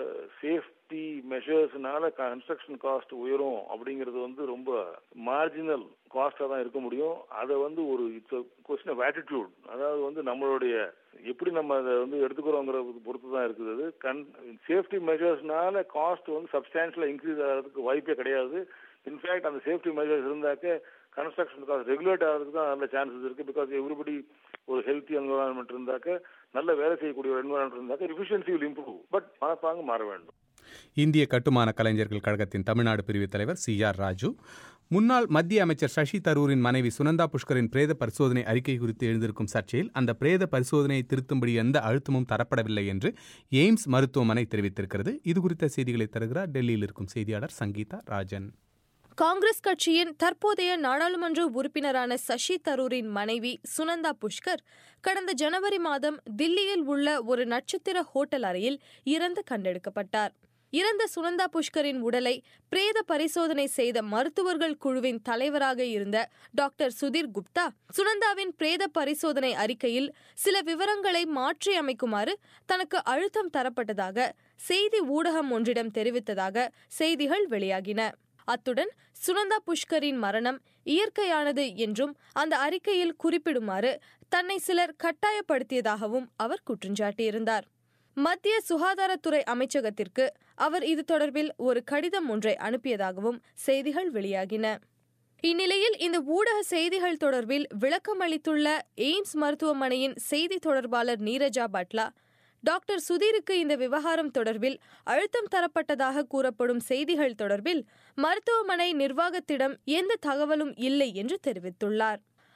சேஃப்டி மெஷர்ஸ்னால கன்ஸ்ட்ரக்ஷன் காஸ்ட் உயரும் அப்படிங்கிறது வந்து ரொம்ப மார்ஜினல் காஸ்டா தான் இருக்க முடியும் அதை வந்து ஒரு இட்ஸ் கொஸ்டின் ஆஃப் ஆட்டிடியூட் அதாவது வந்து நம்மளுடைய எப்படி நம்ம அதை வந்து எடுத்துக்கிறோங்கிறத பொறுத்து தான் இருக்குது அது கன் சேஃப்டி மெஷர்ஸ்னால காஸ்ட் வந்து சப்ஸ்டான்ஷியலாக இன்க்ரீஸ் ஆகிறதுக்கு வாய்ப்பே கிடையாது இன்ஃபேக்ட் அந்த சேஃப்டி மெஷர்ஸ் இருந்தாக்க கன்ஸ்ட்ரக்ஷன் காஸ்ட் ரெகுலேட் ஆகிறதுக்கு தான் நல்ல சான்சஸ் இருக்கு பிகாஸ் எவ்ரிபடி ஒரு ஹெல்த்தி என்வரான்மெண்ட் இருந்தாக்க நல்ல வேலை செய்யக்கூடிய ஒரு என்வரான்மெண்ட் இருந்தாக்க எஃபிஷியன்சி வில் இம்ப்ரூவ் பட் மனப்பாங்கு மாற வேண்டும் இந்திய கட்டுமான கலைஞர்கள் கழகத்தின் தமிழ்நாடு பிரிவு தலைவர் சி ஆர் ராஜு முன்னாள் மத்திய அமைச்சர் சசி தரூரின் மனைவி சுனந்தா புஷ்கரின் பிரேத பரிசோதனை அறிக்கை குறித்து எழுந்திருக்கும் சர்ச்சையில் அந்த பிரேத பரிசோதனையை திருத்தும்படி எந்த அழுத்தமும் தரப்படவில்லை என்று எய்ம்ஸ் மருத்துவமனை தெரிவித்திருக்கிறது இது குறித்த செய்திகளை தருகிறார் டெல்லியில் இருக்கும் செய்தியாளர் சங்கீதா ராஜன் காங்கிரஸ் கட்சியின் தற்போதைய நாடாளுமன்ற உறுப்பினரான சசி தரூரின் மனைவி சுனந்தா புஷ்கர் கடந்த ஜனவரி மாதம் தில்லியில் உள்ள ஒரு நட்சத்திர ஹோட்டல் அறையில் இறந்து கண்டெடுக்கப்பட்டார் இறந்த சுனந்தா புஷ்கரின் உடலை பிரேத பரிசோதனை செய்த மருத்துவர்கள் குழுவின் தலைவராக இருந்த டாக்டர் சுதீர் குப்தா சுனந்தாவின் பிரேத பரிசோதனை அறிக்கையில் சில விவரங்களை மாற்றி அமைக்குமாறு தனக்கு அழுத்தம் தரப்பட்டதாக செய்தி ஊடகம் ஒன்றிடம் தெரிவித்ததாக செய்திகள் வெளியாகின அத்துடன் சுனந்தா புஷ்கரின் மரணம் இயற்கையானது என்றும் அந்த அறிக்கையில் குறிப்பிடுமாறு தன்னை சிலர் கட்டாயப்படுத்தியதாகவும் அவர் குற்றஞ்சாட்டியிருந்தார் மத்திய சுகாதாரத்துறை அமைச்சகத்திற்கு அவர் இது தொடர்பில் ஒரு கடிதம் ஒன்றை அனுப்பியதாகவும் செய்திகள் வெளியாகின இந்நிலையில் இந்த ஊடக செய்திகள் தொடர்பில் விளக்கம் அளித்துள்ள எய்ம்ஸ் மருத்துவமனையின் செய்தி தொடர்பாளர் நீரஜா பட்லா டாக்டர் சுதீருக்கு இந்த விவகாரம் தொடர்பில் அழுத்தம் தரப்பட்டதாக கூறப்படும் செய்திகள் தொடர்பில் மருத்துவமனை நிர்வாகத்திடம் எந்த தகவலும் இல்லை என்று தெரிவித்துள்ளார்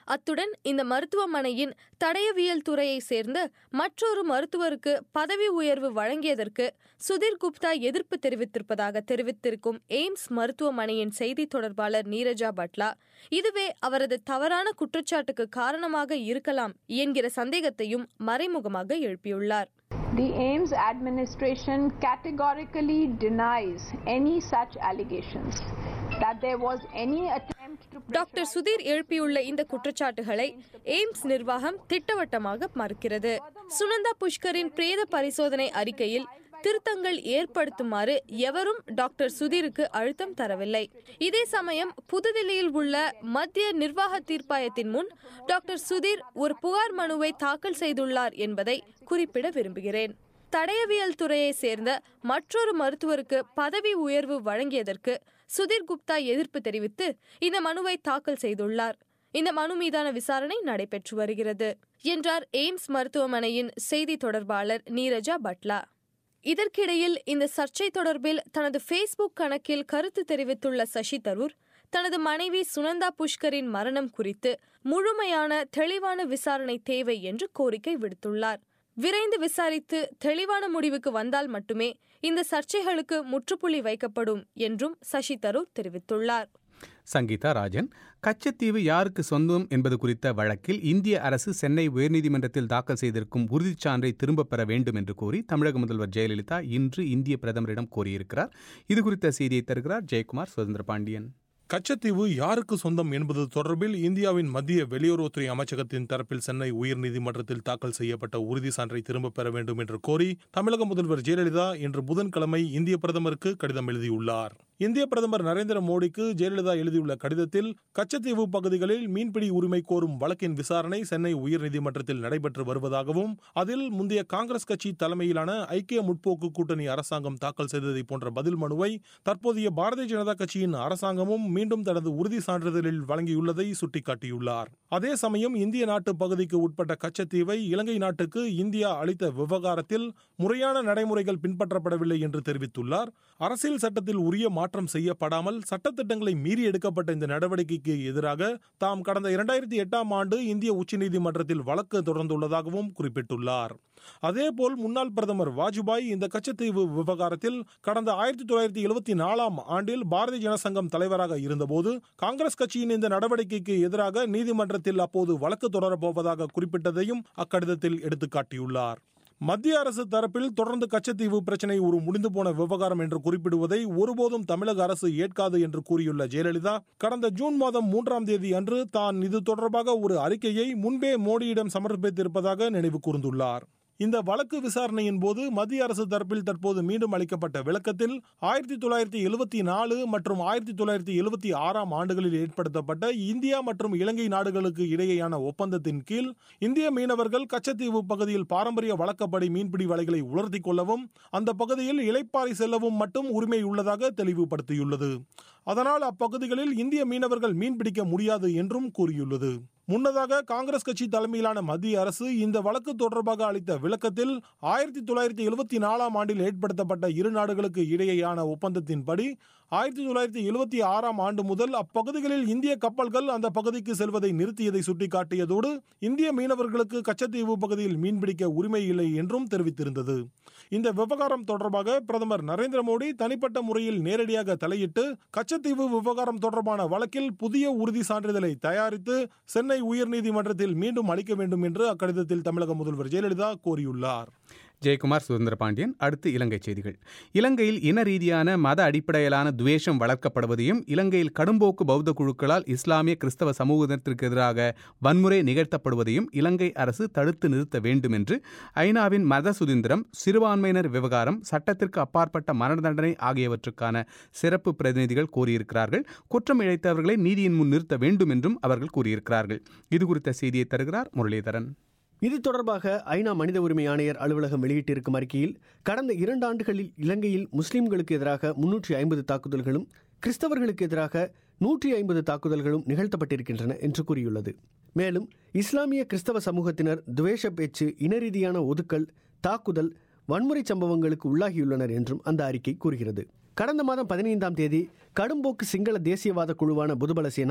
அத்துடன் இந்த மருத்துவமனையின் தடயவியல் துறையை சேர்ந்த மற்றொரு மருத்துவருக்கு பதவி உயர்வு வழங்கியதற்கு சுதீர் குப்தா எதிர்ப்பு தெரிவித்திருப்பதாக தெரிவித்திருக்கும் எய்ம்ஸ் மருத்துவமனையின் செய்தி தொடர்பாளர் நீரஜா பட்லா இதுவே அவரது தவறான குற்றச்சாட்டுக்கு காரணமாக இருக்கலாம் என்கிற சந்தேகத்தையும் மறைமுகமாக எழுப்பியுள்ளார் The AIMS administration categorically denies any such allegations. That there was any attempt to doctor Sudheer எழுப்பியுள்ள இந்த குற்றச்சாட்டுகளை எய்ம்ஸ் நிர்வாகம் திட்டவட்டமாக மறுக்கிறது சுனந்தா புஷ்கரின் பிரேத பரிசோதனை அறிக்கையில் திருத்தங்கள் ஏற்படுத்துமாறு எவரும் டாக்டர் சுதீருக்கு அழுத்தம் தரவில்லை இதே சமயம் புதுதில்லியில் உள்ள மத்திய நிர்வாக தீர்ப்பாயத்தின் முன் டாக்டர் சுதீர் ஒரு புகார் மனுவை தாக்கல் செய்துள்ளார் என்பதை குறிப்பிட விரும்புகிறேன் தடயவியல் துறையை சேர்ந்த மற்றொரு மருத்துவருக்கு பதவி உயர்வு வழங்கியதற்கு சுதீர் குப்தா எதிர்ப்பு தெரிவித்து இந்த மனுவை தாக்கல் செய்துள்ளார் இந்த மனு மீதான விசாரணை நடைபெற்று வருகிறது என்றார் எய்ம்ஸ் மருத்துவமனையின் செய்தி தொடர்பாளர் நீரஜா பட்லா இதற்கிடையில் இந்த சர்ச்சை தொடர்பில் தனது ஃபேஸ்புக் கணக்கில் கருத்து தெரிவித்துள்ள சசி தரூர் தனது மனைவி சுனந்தா புஷ்கரின் மரணம் குறித்து முழுமையான தெளிவான விசாரணை தேவை என்று கோரிக்கை விடுத்துள்ளார் விரைந்து விசாரித்து தெளிவான முடிவுக்கு வந்தால் மட்டுமே இந்த சர்ச்சைகளுக்கு முற்றுப்புள்ளி வைக்கப்படும் என்றும் சசி தரூர் தெரிவித்துள்ளார் சங்கீதா ராஜன் கச்சத்தீவு யாருக்கு சொந்தம் என்பது குறித்த வழக்கில் இந்திய அரசு சென்னை உயர்நீதிமன்றத்தில் தாக்கல் செய்திருக்கும் உறுதிச் சான்றை திரும்பப் பெற வேண்டும் என்று கோரி தமிழக முதல்வர் ஜெயலலிதா இன்று இந்திய பிரதமரிடம் கோரியிருக்கிறார் இது குறித்த செய்தியை தருகிறார் ஜெயக்குமார் சுதந்திர பாண்டியன் கச்சத்தீவு யாருக்கு சொந்தம் என்பது தொடர்பில் இந்தியாவின் மத்திய வெளியுறவுத்துறை அமைச்சகத்தின் தரப்பில் சென்னை உயர்நீதிமன்றத்தில் தாக்கல் செய்யப்பட்ட உறுதி சான்றை திரும்பப் பெற வேண்டும் என்று கோரி தமிழக முதல்வர் ஜெயலலிதா இன்று புதன்கிழமை இந்திய பிரதமருக்கு கடிதம் எழுதியுள்ளார் இந்திய பிரதமர் நரேந்திர மோடிக்கு ஜெயலலிதா எழுதியுள்ள கடிதத்தில் கச்சத்தீவு பகுதிகளில் மீன்பிடி உரிமை கோரும் வழக்கின் விசாரணை சென்னை உயர்நீதிமன்றத்தில் நடைபெற்று வருவதாகவும் அதில் முந்தைய காங்கிரஸ் கட்சி தலைமையிலான ஐக்கிய முற்போக்கு கூட்டணி அரசாங்கம் தாக்கல் செய்ததை போன்ற பதில் மனுவை தற்போதைய பாரதிய ஜனதா கட்சியின் அரசாங்கமும் மீண்டும் தனது உறுதி சான்றிதழில் வழங்கியுள்ளதை சுட்டிக்காட்டியுள்ளார் அதே சமயம் இந்திய நாட்டு பகுதிக்கு உட்பட்ட கச்சத்தீவை இலங்கை நாட்டுக்கு இந்தியா அளித்த விவகாரத்தில் முறையான நடைமுறைகள் பின்பற்றப்படவில்லை என்று தெரிவித்துள்ளார் அரசியல் சட்டத்தில் உரிய மாற்றம் செய்யப்படாமல் சட்டத்திட்டங்களை மீறி எடுக்கப்பட்ட இந்த நடவடிக்கைக்கு எதிராக தாம் கடந்த இரண்டாயிரத்தி எட்டாம் ஆண்டு இந்திய உச்சநீதிமன்றத்தில் வழக்கு தொடர்ந்துள்ளதாகவும் குறிப்பிட்டுள்ளார் அதேபோல் முன்னாள் பிரதமர் வாஜ்பாய் இந்த கச்சத்தீவு விவகாரத்தில் கடந்த ஆயிரத்தி தொள்ளாயிரத்தி எழுபத்தி நாலாம் ஆண்டில் பாரதிய ஜனசங்கம் தலைவராக இருந்தபோது காங்கிரஸ் கட்சியின் இந்த நடவடிக்கைக்கு எதிராக நீதிமன்றத்தில் அப்போது வழக்கு தொடரப்போவதாக குறிப்பிட்டதையும் அக்கடிதத்தில் எடுத்துக்காட்டியுள்ளார் மத்திய அரசு தரப்பில் தொடர்ந்து கச்சத்தீவு பிரச்சினை ஒரு முடிந்து போன விவகாரம் என்று குறிப்பிடுவதை ஒருபோதும் தமிழக அரசு ஏற்காது என்று கூறியுள்ள ஜெயலலிதா கடந்த ஜூன் மாதம் மூன்றாம் தேதி அன்று தான் இது தொடர்பாக ஒரு அறிக்கையை முன்பே மோடியிடம் சமர்ப்பித்திருப்பதாக நினைவு கூர்ந்துள்ளார் இந்த வழக்கு விசாரணையின் போது மத்திய அரசு தரப்பில் தற்போது மீண்டும் அளிக்கப்பட்ட விளக்கத்தில் ஆயிரத்தி தொள்ளாயிரத்தி எழுபத்தி நாலு மற்றும் ஆயிரத்தி தொள்ளாயிரத்தி எழுபத்தி ஆறாம் ஆண்டுகளில் ஏற்படுத்தப்பட்ட இந்தியா மற்றும் இலங்கை நாடுகளுக்கு இடையேயான ஒப்பந்தத்தின் கீழ் இந்திய மீனவர்கள் கச்சத்தீவு பகுதியில் பாரம்பரிய வழக்கப்படி மீன்பிடி வலைகளை உலர்த்தி கொள்ளவும் அந்த பகுதியில் இலைப்பாறை செல்லவும் மட்டும் உரிமை உள்ளதாக தெளிவுபடுத்தியுள்ளது அதனால் அப்பகுதிகளில் இந்திய மீனவர்கள் மீன்பிடிக்க முடியாது என்றும் கூறியுள்ளது முன்னதாக காங்கிரஸ் கட்சி தலைமையிலான மத்திய அரசு இந்த வழக்கு தொடர்பாக அளித்த விளக்கத்தில் ஆயிரத்தி தொள்ளாயிரத்தி எழுபத்தி நாலாம் ஆண்டில் ஏற்படுத்தப்பட்ட இரு நாடுகளுக்கு இடையேயான ஒப்பந்தத்தின்படி ஆயிரத்தி தொள்ளாயிரத்தி எழுபத்தி ஆறாம் ஆண்டு முதல் அப்பகுதிகளில் இந்திய கப்பல்கள் அந்த பகுதிக்கு செல்வதை நிறுத்தியதை சுட்டிக்காட்டியதோடு இந்திய மீனவர்களுக்கு கச்சத்தீவு பகுதியில் மீன்பிடிக்க உரிமை இல்லை என்றும் தெரிவித்திருந்தது இந்த விவகாரம் தொடர்பாக பிரதமர் நரேந்திர மோடி தனிப்பட்ட முறையில் நேரடியாக தலையிட்டு கச்சத்தீவு விவகாரம் தொடர்பான வழக்கில் புதிய உறுதி சான்றிதழை தயாரித்து சென்னை உயர்நீதிமன்றத்தில் மீண்டும் அளிக்க வேண்டும் என்று அக்கடிதத்தில் தமிழக முதல்வர் ஜெயலலிதா கோரியுள்ளார் ஜெயக்குமார் சுதந்திர பாண்டியன் அடுத்து இலங்கை செய்திகள் இலங்கையில் இன ரீதியான மத அடிப்படையிலான துவேஷம் வளர்க்கப்படுவதையும் இலங்கையில் கடும்போக்கு பௌத்த குழுக்களால் இஸ்லாமிய கிறிஸ்தவ சமூகத்திற்கு எதிராக வன்முறை நிகழ்த்தப்படுவதையும் இலங்கை அரசு தடுத்து நிறுத்த வேண்டும் என்று ஐநாவின் மத சுதந்திரம் சிறுபான்மையினர் விவகாரம் சட்டத்திற்கு அப்பாற்பட்ட மரண தண்டனை ஆகியவற்றுக்கான சிறப்பு பிரதிநிதிகள் கோரியிருக்கிறார்கள் குற்றம் இழைத்தவர்களை நீதியின் முன் நிறுத்த வேண்டும் என்றும் அவர்கள் கூறியிருக்கிறார்கள் இது குறித்த செய்தியை தருகிறார் முரளிதரன் இது தொடர்பாக ஐநா மனித உரிமை ஆணையர் அலுவலகம் வெளியிட்டிருக்கும் அறிக்கையில் கடந்த இரண்டு ஆண்டுகளில் இலங்கையில் முஸ்லிம்களுக்கு எதிராக முன்னூற்றி ஐம்பது தாக்குதல்களும் கிறிஸ்தவர்களுக்கு எதிராக நூற்றி ஐம்பது தாக்குதல்களும் நிகழ்த்தப்பட்டிருக்கின்றன என்று கூறியுள்ளது மேலும் இஸ்லாமிய கிறிஸ்தவ சமூகத்தினர் துவேஷ பேச்சு இனரீதியான ஒதுக்கல் தாக்குதல் வன்முறை சம்பவங்களுக்கு உள்ளாகியுள்ளனர் என்றும் அந்த அறிக்கை கூறுகிறது கடந்த மாதம் பதினைந்தாம் தேதி கடும்போக்கு சிங்கள தேசியவாத குழுவான புதுபல சேனா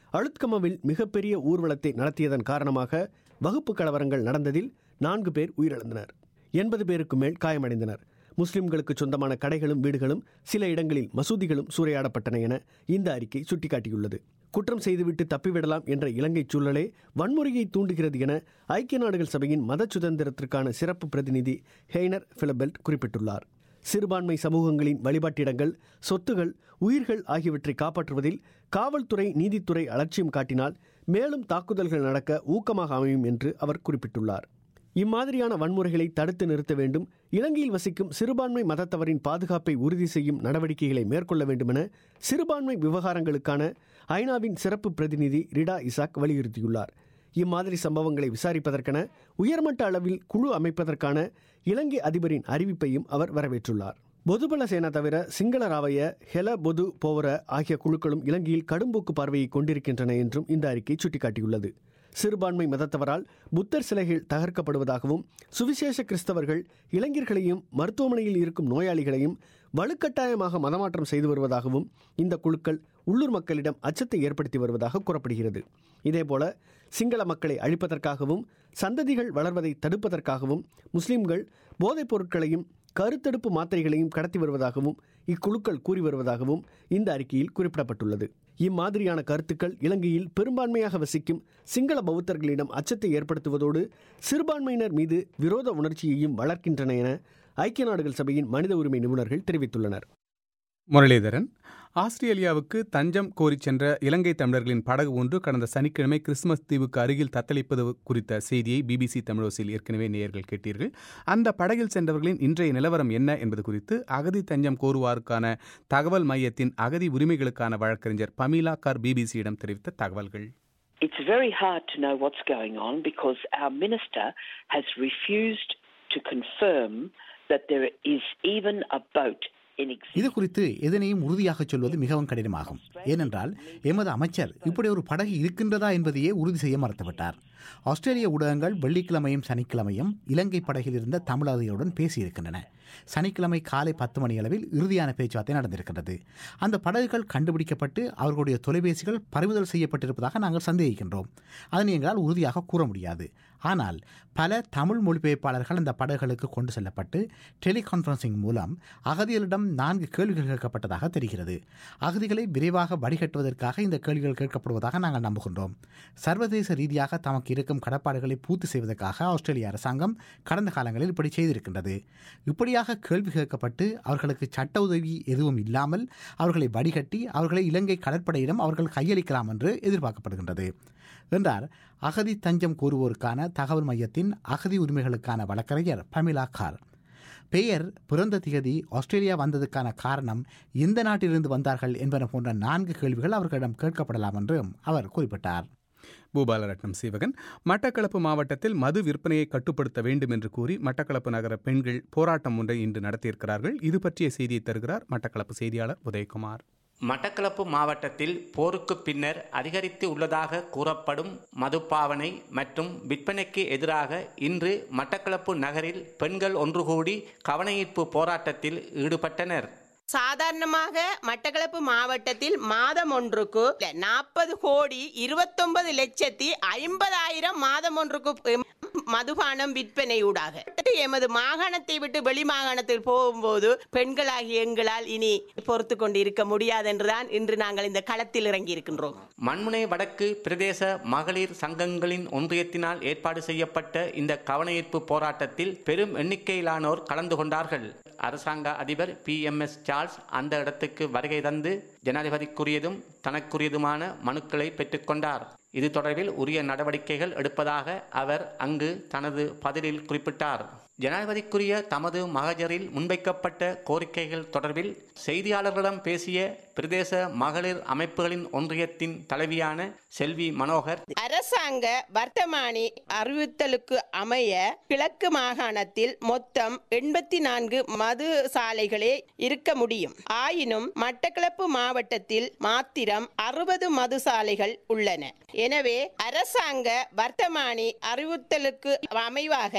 அழுத்கமவில் மிகப்பெரிய ஊர்வலத்தை நடத்தியதன் காரணமாக வகுப்பு கலவரங்கள் நடந்ததில் நான்கு பேர் உயிரிழந்தனர் எண்பது பேருக்கு மேல் காயமடைந்தனர் முஸ்லிம்களுக்கு சொந்தமான கடைகளும் வீடுகளும் சில இடங்களில் மசூதிகளும் சூறையாடப்பட்டன என இந்த அறிக்கை சுட்டிக்காட்டியுள்ளது குற்றம் செய்துவிட்டு தப்பிவிடலாம் என்ற இலங்கை சூழலே வன்முறையை தூண்டுகிறது என ஐக்கிய நாடுகள் சபையின் மத சுதந்திரத்திற்கான சிறப்பு பிரதிநிதி ஹெய்னர் பிலபெல்ட் குறிப்பிட்டுள்ளார் சிறுபான்மை சமூகங்களின் வழிபாட்டிடங்கள் சொத்துகள் உயிர்கள் ஆகியவற்றை காப்பாற்றுவதில் காவல்துறை நீதித்துறை அலட்சியம் காட்டினால் மேலும் தாக்குதல்கள் நடக்க ஊக்கமாக அமையும் என்று அவர் குறிப்பிட்டுள்ளார் இம்மாதிரியான வன்முறைகளை தடுத்து நிறுத்த வேண்டும் இலங்கையில் வசிக்கும் சிறுபான்மை மதத்தவரின் பாதுகாப்பை உறுதி செய்யும் நடவடிக்கைகளை மேற்கொள்ள வேண்டுமென சிறுபான்மை விவகாரங்களுக்கான ஐநாவின் சிறப்பு பிரதிநிதி ரிடா இசாக் வலியுறுத்தியுள்ளார் இம்மாதிரி சம்பவங்களை விசாரிப்பதற்கென உயர்மட்ட அளவில் குழு அமைப்பதற்கான இலங்கை அதிபரின் அறிவிப்பையும் அவர் வரவேற்றுள்ளார் பொதுபல சேனா தவிர சிங்கள ராவைய ஹெல பொது போவர ஆகிய குழுக்களும் இலங்கையில் கடும்போக்கு பார்வையை கொண்டிருக்கின்றன என்றும் இந்த அறிக்கை சுட்டிக்காட்டியுள்ளது சிறுபான்மை மதத்தவரால் புத்தர் சிலைகள் தகர்க்கப்படுவதாகவும் சுவிசேஷ கிறிஸ்தவர்கள் இளைஞர்களையும் மருத்துவமனையில் இருக்கும் நோயாளிகளையும் வலுக்கட்டாயமாக மதமாற்றம் செய்து வருவதாகவும் இந்த குழுக்கள் உள்ளூர் மக்களிடம் அச்சத்தை ஏற்படுத்தி வருவதாக கூறப்படுகிறது இதேபோல சிங்கள மக்களை அழிப்பதற்காகவும் சந்ததிகள் வளர்வதை தடுப்பதற்காகவும் முஸ்லிம்கள் போதைப் பொருட்களையும் கருத்தடுப்பு மாத்திரைகளையும் கடத்தி வருவதாகவும் இக்குழுக்கள் கூறி வருவதாகவும் இந்த அறிக்கையில் குறிப்பிடப்பட்டுள்ளது இம்மாதிரியான கருத்துக்கள் இலங்கையில் பெரும்பான்மையாக வசிக்கும் சிங்கள பௌத்தர்களிடம் அச்சத்தை ஏற்படுத்துவதோடு சிறுபான்மையினர் மீது விரோத உணர்ச்சியையும் வளர்க்கின்றன என ஐக்கிய நாடுகள் சபையின் மனித உரிமை நிபுணர்கள் தெரிவித்துள்ளனர் முரளிதரன் ஆஸ்திரேலியாவுக்கு தஞ்சம் கோரிச் சென்ற இலங்கை தமிழர்களின் படகு ஒன்று கடந்த சனிக்கிழமை கிறிஸ்துமஸ் தீவுக்கு அருகில் தத்தளிப்பது குறித்த செய்தியை பிபிசி தமிழோசில் ஏற்கனவே நேயர்கள் கேட்டீர்கள் அந்த படகில் சென்றவர்களின் இன்றைய நிலவரம் என்ன என்பது குறித்து அகதி தஞ்சம் கோருவாருக்கான தகவல் மையத்தின் அகதி உரிமைகளுக்கான வழக்கறிஞர் பமீலா கார் பிபிசியிடம் தெரிவித்த தகவல்கள் It's very hard to know what's going on because our minister has refused to confirm that there is even a boat in existence. இது குறித்து எதனையும் உறுதியாக சொல்வது மிகவும் கடினமாகும் ஏனென்றால் எமது அமைச்சர் இப்படி ஒரு படகு இருக்கின்றதா என்பதையே உறுதி செய்ய மறுத்துவிட்டார் ஆஸ்திரேலிய ஊடகங்கள் வெள்ளிக்கிழமையும் சனிக்கிழமையும் இலங்கை படகில் இருந்த தமிழர்களுடன் பேசியிருக்கின்றன சனிக்கிழமை காலை பத்து மணி அளவில் இறுதியான பேச்சுவார்த்தை நடந்திருக்கின்றது அந்த படகுகள் கண்டுபிடிக்கப்பட்டு அவர்களுடைய தொலைபேசிகள் பறிமுதல் செய்யப்பட்டிருப்பதாக நாங்கள் சந்தேகிக்கின்றோம் அதனை எங்களால் உறுதியாக கூற முடியாது ஆனால் பல தமிழ் மொழிபெயர்ப்பாளர்கள் அந்த படகுகளுக்கு கொண்டு செல்லப்பட்டு டெலிகான்ஃபரன்சிங் மூலம் அகதிகளிடம் நான்கு கேள்விகள் கேட்கப்பட்டதாக தெரிகிறது அகதிகளை விரைவாக வடிகட்டுவதற்காக இந்த கேள்விகள் கேட்கப்படுவதாக நாங்கள் நம்புகின்றோம் சர்வதேச ரீதியாக தமக்கு இருக்கும் கடப்பாடுகளை பூர்த்தி செய்வதற்காக ஆஸ்திரேலிய அரசாங்கம் கடந்த காலங்களில் இப்படி செய்திருக்கின்றது இப்படியாக கேள்வி கேட்கப்பட்டு அவர்களுக்கு சட்ட உதவி எதுவும் இல்லாமல் அவர்களை வடிகட்டி அவர்களை இலங்கை கடற்படையிடம் அவர்கள் கையளிக்கலாம் என்று எதிர்பார்க்கப்படுகின்றது என்றார் அகதி தஞ்சம் கூறுவோருக்கான தகவல் மையத்தின் அகதி உரிமைகளுக்கான வழக்கறிஞர் பமிலா கார் பெயர் பிறந்த திகதி ஆஸ்திரேலியா வந்ததுக்கான காரணம் எந்த நாட்டிலிருந்து வந்தார்கள் என்பன போன்ற நான்கு கேள்விகள் அவர்களிடம் கேட்கப்படலாம் என்றும் அவர் குறிப்பிட்டார் பூபாலரட்னம் சீவகன் மட்டக்களப்பு மாவட்டத்தில் மது விற்பனையை கட்டுப்படுத்த வேண்டும் என்று கூறி மட்டக்களப்பு நகர பெண்கள் போராட்டம் ஒன்றை இன்று நடத்தியிருக்கிறார்கள் இது பற்றிய செய்தியை தருகிறார் மட்டக்களப்பு செய்தியாளர் உதயகுமார் மட்டக்களப்பு மாவட்டத்தில் போருக்கு பின்னர் அதிகரித்து உள்ளதாக கூறப்படும் மதுப்பாவனை மற்றும் விற்பனைக்கு எதிராக இன்று மட்டக்களப்பு நகரில் பெண்கள் ஒன்று கூடி கவனஈர்ப்பு போராட்டத்தில் ஈடுபட்டனர் சாதாரணமாக மட்டக்களப்பு மாவட்டத்தில் மாதம் ஒன்றுக்கு நாற்பது கோடி இருபத்தொன்பது லட்சத்தி ஐம்பதாயிரம் மாதம் ஒன்றுக்கு மதுபானம் விற்பனையூடாக எமது மாகாணத்தை விட்டு வெளி மாகாணத்தில் போகும்போது பெண்களாகிய எங்களால் இனி பொறுத்து கொண்டு இருக்க முடியாது என்றுதான் இன்று நாங்கள் இந்த களத்தில் இறங்கி இருக்கின்றோம் மண்முனை வடக்கு பிரதேச மகளிர் சங்கங்களின் ஒன்றியத்தினால் ஏற்பாடு செய்யப்பட்ட இந்த கவனஈர்ப்பு போராட்டத்தில் பெரும் எண்ணிக்கையிலானோர் கலந்து கொண்டார்கள் அரசாங்க அதிபர் பி எம் எஸ் சார்ல்ஸ் அந்த இடத்துக்கு வருகை தந்து ஜனாதிபதிக்குரியதும் தனக்குரியதுமான மனுக்களை பெற்றுக்கொண்டார் இது தொடர்பில் உரிய நடவடிக்கைகள் எடுப்பதாக அவர் அங்கு தனது பதிலில் குறிப்பிட்டார் ஜனாதிபதிக்குரிய தமது மகஜரில் முன்வைக்கப்பட்ட கோரிக்கைகள் தொடர்பில் செய்தியாளர்களிடம் பேசிய பிரதேச மகளிர் அமைப்புகளின் ஒன்றியத்தின் தலைவியான செல்வி மனோகர் அரசாங்க வர்த்தமானி அறிவித்தலுக்கு அமைய கிழக்கு மாகாணத்தில் மொத்தம் எண்பத்தி நான்கு மது சாலைகளே இருக்க முடியும் ஆயினும் மட்டக்களப்பு மாவட்டத்தில் மாத்திரம் அறுபது மது சாலைகள் உள்ளன எனவே அரசாங்க வர்த்தமானி அறிவுறுத்தலுக்கு அமைவாக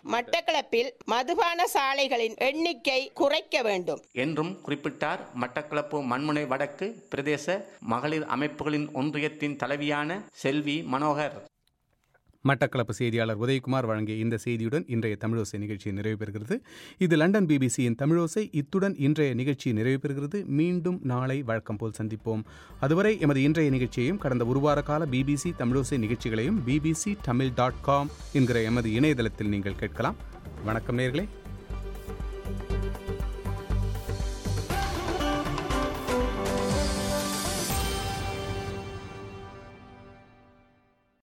மட்டக்களப்பில் மதுபான சாலைகளின் எண்ணிக்கை குறைக்க வேண்டும் என்றும் குறிப்பிட்டார் மட்டக்களப்பு மண்முனை வடக்கு பிரதேச மகளிர் அமைப்புகளின் ஒன்றியத்தின் தலைவியான செல்வி மனோகர் மட்டக்களப்பு செய்தியாளர் உதயகுமார் வழங்கிய இந்த செய்தியுடன் இன்றைய தமிழோசை நிகழ்ச்சி நிறைவு பெறுகிறது இது லண்டன் பிபிசியின் தமிழோசை இத்துடன் இன்றைய நிகழ்ச்சி நிறைவு பெறுகிறது மீண்டும் நாளை வழக்கம் போல் சந்திப்போம் அதுவரை எமது இன்றைய நிகழ்ச்சியையும் கடந்த ஒரு வார கால பிபிசி தமிழோசை நிகழ்ச்சிகளையும் பிபிசி தமிழ் டாட் காம் என்கிற எமது இணையதளத்தில் நீங்கள் கேட்கலாம் வணக்கம் நேர்களே